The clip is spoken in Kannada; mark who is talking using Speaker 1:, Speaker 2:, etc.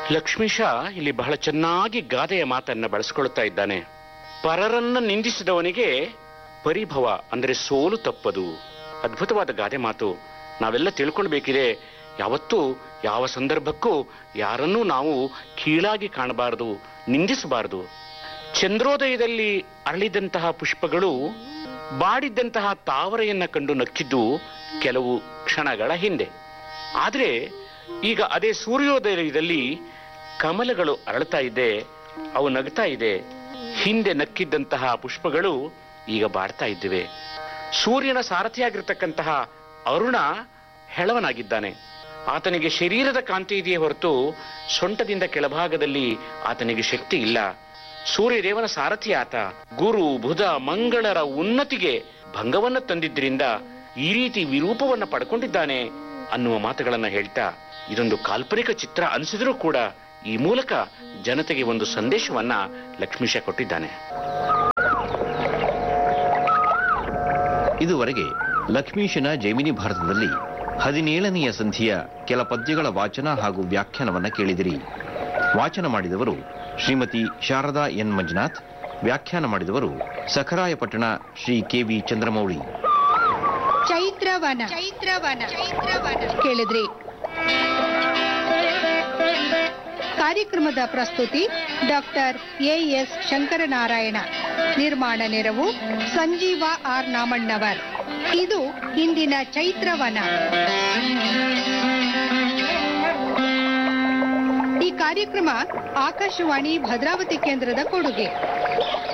Speaker 1: ಲಕ್ಷ್ಮೀಶ ಇಲ್ಲಿ ಬಹಳ ಚೆನ್ನಾಗಿ ಗಾದೆಯ ಮಾತನ್ನ ಬಳಸಿಕೊಳ್ಳುತ್ತಾ ಇದ್ದಾನೆ ಪರರನ್ನ ನಿಂದಿಸಿದವನಿಗೆ ಪರಿಭವ ಅಂದರೆ ಸೋಲು ತಪ್ಪದು ಅದ್ಭುತವಾದ ಗಾದೆ ಮಾತು ನಾವೆಲ್ಲ ತಿಳ್ಕೊಳ್ಬೇಕಿದೆ ಯಾವತ್ತೂ ಯಾವ ಸಂದರ್ಭಕ್ಕೂ ಯಾರನ್ನೂ ನಾವು ಕೀಳಾಗಿ ಕಾಣಬಾರದು ನಿಂದಿಸಬಾರದು ಚಂದ್ರೋದಯದಲ್ಲಿ ಅರಳಿದಂತಹ ಪುಷ್ಪಗಳು ಬಾಡಿದ್ದಂತಹ ತಾವರೆಯನ್ನ ಕಂಡು ನಕ್ಕಿದ್ದು ಕೆಲವು ಕ್ಷಣಗಳ ಹಿಂದೆ ಆದರೆ ಈಗ ಅದೇ ಸೂರ್ಯೋದಯದಲ್ಲಿ ಕಮಲಗಳು ಅರಳ್ತಾ ಇದೆ ಅವು ನಗ್ತಾ ಇದೆ ಹಿಂದೆ ನಕ್ಕಿದ್ದಂತಹ ಪುಷ್ಪಗಳು ಈಗ ಬಾಡ್ತಾ ಇದ್ದಿವೆ ಸೂರ್ಯನ ಸಾರಥಿಯಾಗಿರ್ತಕ್ಕಂತಹ ಅರುಣ ಹೆಳವನಾಗಿದ್ದಾನೆ ಆತನಿಗೆ ಶರೀರದ ಕಾಂತಿ ಇದೆಯೇ ಹೊರತು ಸೊಂಟದಿಂದ ಕೆಳಭಾಗದಲ್ಲಿ ಆತನಿಗೆ ಶಕ್ತಿ ಇಲ್ಲ ಸೂರ್ಯದೇವನ ಸಾರಥಿ ಆತ ಗುರು ಬುಧ ಮಂಗಳರ ಉನ್ನತಿಗೆ ಭಂಗವನ್ನ ತಂದಿದ್ರಿಂದ ಈ ರೀತಿ ವಿರೂಪವನ್ನ ಪಡ್ಕೊಂಡಿದ್ದಾನೆ ಅನ್ನುವ ಮಾತುಗಳನ್ನ ಹೇಳ್ತಾ ಇದೊಂದು ಕಾಲ್ಪನಿಕ ಚಿತ್ರ ಅನಿಸಿದರೂ ಕೂಡ ಈ ಮೂಲಕ ಜನತೆಗೆ ಒಂದು ಸಂದೇಶವನ್ನ ಲಕ್ಷ್ಮೀಶ ಕೊಟ್ಟಿದ್ದಾನೆ
Speaker 2: ಇದುವರೆಗೆ ಲಕ್ಷ್ಮೀಶನ ಜೈಮಿನಿ ಭಾರತದಲ್ಲಿ ಹದಿನೇಳನೆಯ ಸಂಧಿಯ ಕೆಲ ಪದ್ಯಗಳ ವಾಚನ ಹಾಗೂ ವ್ಯಾಖ್ಯಾನವನ್ನ ಕೇಳಿದಿರಿ ವಾಚನ ಮಾಡಿದವರು ಶ್ರೀಮತಿ ಶಾರದಾ ಎನ್ ಮಂಜುನಾಥ್ ವ್ಯಾಖ್ಯಾನ ಮಾಡಿದವರು ಸಖರಾಯಪಟ್ಟಣ ಶ್ರೀ ಕೆ ವಿ ಚಂದ್ರಮೌಳಿ
Speaker 3: ಚೈತ್ರವನ ಚೈತ್ರವನ ಕೇಳಿದ್ರಿ ಕಾರ್ಯಕ್ರಮದ ಪ್ರಸ್ತುತಿ ಡಾಕ್ಟರ್ ಎ ಎಸ್ ಶಂಕರನಾರಾಯಣ ನಿರ್ಮಾಣ ನೆರವು ಸಂಜೀವ ಆರ್ ನಾಮಣ್ಣವರ್ ಇದು ಇಂದಿನ ಚೈತ್ರವನ ಈ ಕಾರ್ಯಕ್ರಮ ಆಕಾಶವಾಣಿ ಭದ್ರಾವತಿ ಕೇಂದ್ರದ ಕೊಡುಗೆ